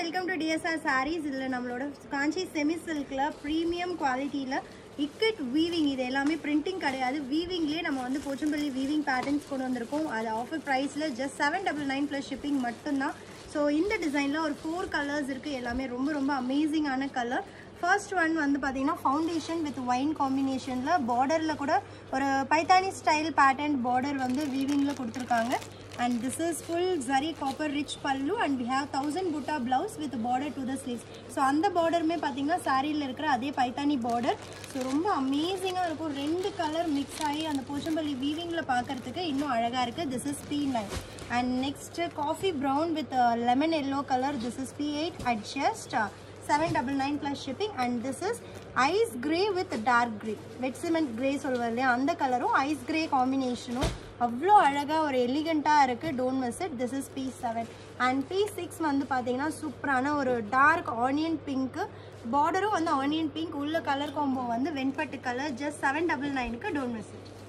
welcome to TSR saris இதில் நம்மளோட காஞ்சி semi சில்கில் premium குவாலிட்டியில் இக்கட் வீவிங் இது எல்லாமே பிரிண்டிங் கிடையாது வீவிங்லேயே நம்ம வந்து போச்சம்பள்ளி வீவிங் பேட்டர்ன்ஸ் கொண்டு வந்திருக்கோம் அது ஆஃபர் ப்ரைஸில் just seven double nine plus shipping மட்டும்தான் ஸோ இந்த டிசைனில் ஒரு ஃபோர் கலர்ஸ் இருக்குது எல்லாமே ரொம்ப ரொம்ப அமேசிங்கான கலர் ஃபர்ஸ்ட் ஒன் வந்து பார்த்தீங்கன்னா ஃபவுண்டேஷன் வித் ஒயின் காம்பினேஷனில் பார்டரில் கூட ஒரு பைத்தானி ஸ்டைல் பேட்டர்ன் பார்டர் வந்து வீவிங்கில் கொடுத்துருக்காங்க and this is full zari copper rich pallu and we have thousand butta blouse with border to the sleeves so அந்த பார்டருமே பார்த்தீங்கன்னா சாரியில் இருக்கிற அதே பைத்தானி பார்டர் ஸோ ரொம்ப அமேசிங்காக இருக்கும் ரெண்டு கலர் மிக்ஸ் ஆகி அந்த போச்சம்பள்ளி வீவிங்கில் பார்க்கறதுக்கு இன்னும் அழகாக இருக்குது this is B nine and next coffee brown with lemon yellow colour this is B eight at just seven double nine plus shipping and this is ice grey with dark grey wet cement grey சொல்லுவார் இல்லையா அந்த கலரும் ice grey காம்பினேஷனும் அவ்வளோ அழகாக ஒரு எலிகண்ட்டாக இருக்குது don't miss it this is B seven and B six வந்து பார்த்தீங்கன்னா சூப்பரான ஒரு டார்க் ஆனியன் பிங்க்கு பார்டரும் வந்து ஆனியன் பிங்க் உள்ள கலர் காம்போ வந்து வெண்பட்டு கலர் ஜஸ்ட் செவன் டபுள் நைனுக்கு டோன்ட் மிஸ் இட்